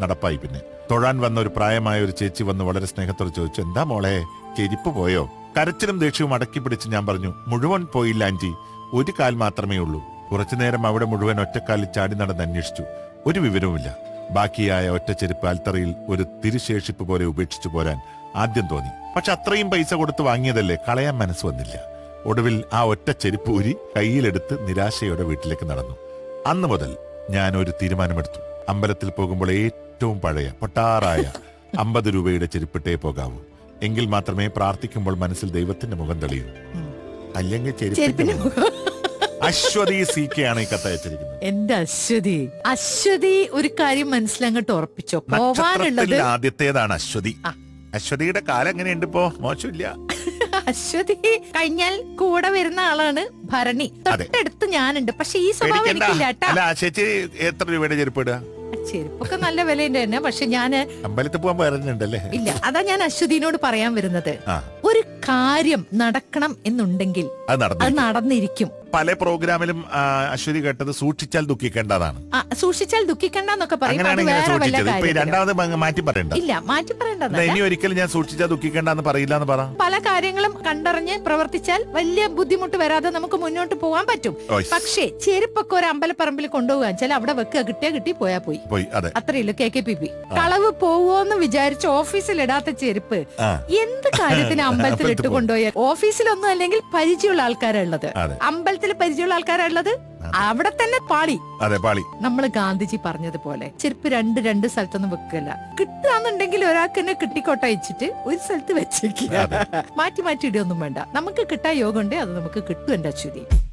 നടപ്പായി പിന്നെ തൊഴാൻ വന്ന ഒരു പ്രായമായ ഒരു ചേച്ചി വന്ന് വളരെ സ്നേഹത്തോടെ ചോദിച്ചു എന്താ മോളെ ചെരിപ്പ് പോയോ കരച്ചിലും ദേഷ്യവും അടക്കി പിടിച്ച് ഞാൻ പറഞ്ഞു മുഴുവൻ പോയില്ല ആന്റി ഒരു കാൽ മാത്രമേ ഉള്ളൂ കുറച്ചുനേരം അവിടെ മുഴുവൻ ഒറ്റക്കാലിൽ ചാടി നടന്ന് അന്വേഷിച്ചു ഒരു വിവരവുമില്ല ബാക്കിയായ ഒറ്റ ചെരുപ്പ് അൽത്തറയിൽ ഒരു തിരുശേഷിപ്പ് പോലെ ഉപേക്ഷിച്ചു പോരാൻ ആദ്യം തോന്നി പക്ഷെ അത്രയും പൈസ കൊടുത്ത് വാങ്ങിയതല്ലേ കളയാൻ മനസ്സ് വന്നില്ല ഒടുവിൽ ആ ഒറ്റ ചെരുപ്പ് ഊരി കയ്യിലെടുത്ത് നിരാശയോടെ വീട്ടിലേക്ക് നടന്നു അന്ന് മുതൽ ഞാൻ ഒരു തീരുമാനമെടുത്തു അമ്പലത്തിൽ പോകുമ്പോൾ ഏറ്റവും പഴയ പൊട്ടാറായ അമ്പത് രൂപയുടെ ചെരുപ്പിട്ടേ പോകാവൂ എങ്കിൽ മാത്രമേ പ്രാർത്ഥിക്കുമ്പോൾ മനസ്സിൽ ദൈവത്തിന്റെ മുഖം തെളിയൂ അല്ലെങ്കിൽ ചെരുപ്പിന്റെ ചെരുപ്പിന്റെ മുഖം. അശ്വതി സി കെ ആണ് ഈ കത്തയച്ചിരിക്കുന്നത് എന്റെ അശ്വതി അശ്വതി ഒരു കാര്യം മനസ്സിലങ്ങോട്ട് ഉറപ്പിച്ചോ പോവാനുള്ളത് നക്ഷത്രത്തിൽ ആദ്യത്തേതാണ് അശ്വതി ആ. അശ്വതിയുടെ കാലം എങ്ങനെയുണ്ട് ഇപ്പോ മോശമില്ല അശ്വതി കഴിഞ്ഞാൽ കൂടെ വരുന്ന ആളാണ് ഭരണി അതെ. തൊട്ടടുത്ത് ഞാനുണ്ട് പക്ഷെ ഈ സ്വഭാവം പേടിക്കണ്ട എനിക്കില്ല കേട്ടാ അല്ല ആ ചേച്ചി എത്ര രൂപയുടെ ചെരുപ്പ് ഇടുക ചെരുപ്പൊക്കെ നല്ല വിലയുണ്ട് തന്നെ പക്ഷെ ഞാന് അമ്പലത്തിൽ പോകാൻ പറഞ്ഞിട്ടുണ്ടല്ലേ ഇല്ല അതാ ഞാൻ അശ്വതിനോട് പറയാൻ വരുന്നത് ആ ഒരു കാര്യം നടക്കണം എന്നുണ്ടെങ്കിൽ അത് അത് നടന്നു നടന്നിരിക്കും പല പ്രോഗ്രാമിലും ആ, അശ്വതി കേട്ടത് സൂക്ഷിച്ചാൽ ദുഃഖിക്കേണ്ടതാണ് ആ, സൂക്ഷിച്ചാൽ ദുഃഖിക്കണ്ടെന്നൊക്കെ പറയും അത് അങ്ങനെയാണ് ഇങ്ങനെ വേറെ വല്ല സൂക്ഷിച്ചത് ഇപ്പൊ ഈ കാര്യത്തിലും. രണ്ടാമത് മ- മാറ്റി പറയണ്ട ഇല്ല മാറ്റി എന്നാ പറയേണ്ടതല്ല ഇനി ഒരിക്കലും ഞാൻ സൂക്ഷിച്ചാൽ ദുഃഖിക്കേണ്ടെന്ന് പറയില്ല എന്ന് പറ പല കാര്യങ്ങളും കണ്ടറിഞ്ഞ് പ്രവർത്തിച്ചാൽ വലിയ ബുദ്ധിമുട്ട് വരാതെ നമുക്ക് മുന്നോട്ട് പോകാൻ പറ്റും ഓയ്. പക്ഷേ ചെരുപ്പൊക്കെ ഒരു അമ്പലപ്പറമ്പിൽ കൊണ്ടുപോകാൻ ചില അവിടെ വെക്കുക കിട്ടിയാ കിട്ടി പോയാ പോയി പോയി അതെ അത്രയുള്ളൂ കെ കെ പി പി കളവ് പോവോന്ന് വിചാരിച്ച് ഓഫീസിൽ ഇടാത്ത ചെരുപ്പ് ആ എന്ത് കാര്യത്തിന് അമ്പലത്തിൽ അമ്പലത്തിൽ ഇട്ട് കൊണ്ടുപോയാൽ ഓഫീസിലൊന്നും അല്ലെങ്കിൽ പരിചയമുള്ള ആൾക്കാരാ ഉള്ളത് അതെ അമ്പലത്തിൽ പരിചയമുള്ള ആൾക്കാരാ ഉള്ളത് അവിടെ തന്നെ പാളി അതെ പാളി നമ്മൾ ഗാന്ധിജി പറഞ്ഞതുപോലെ ചെരുപ്പ് രണ്ട് രണ്ട് സ്ഥലത്തൊന്നും വെക്കല്ല കിട്ടുകയെന്നുണ്ടെങ്കിൽ ഒരാൾക്ക് തന്നെ കിട്ടിക്കോട്ട വെച്ചിട്ട് ഒരു സ്ഥലത്ത് വെച്ചേക്കുക മാറ്റി മാറ്റി ഇടുകയൊന്നും വേണ്ട നമുക്ക് കിട്ടാൻ യോഗം ഉണ്ട് അത് നമുക്ക് കിട്ടും എന്റെ അച്യുതി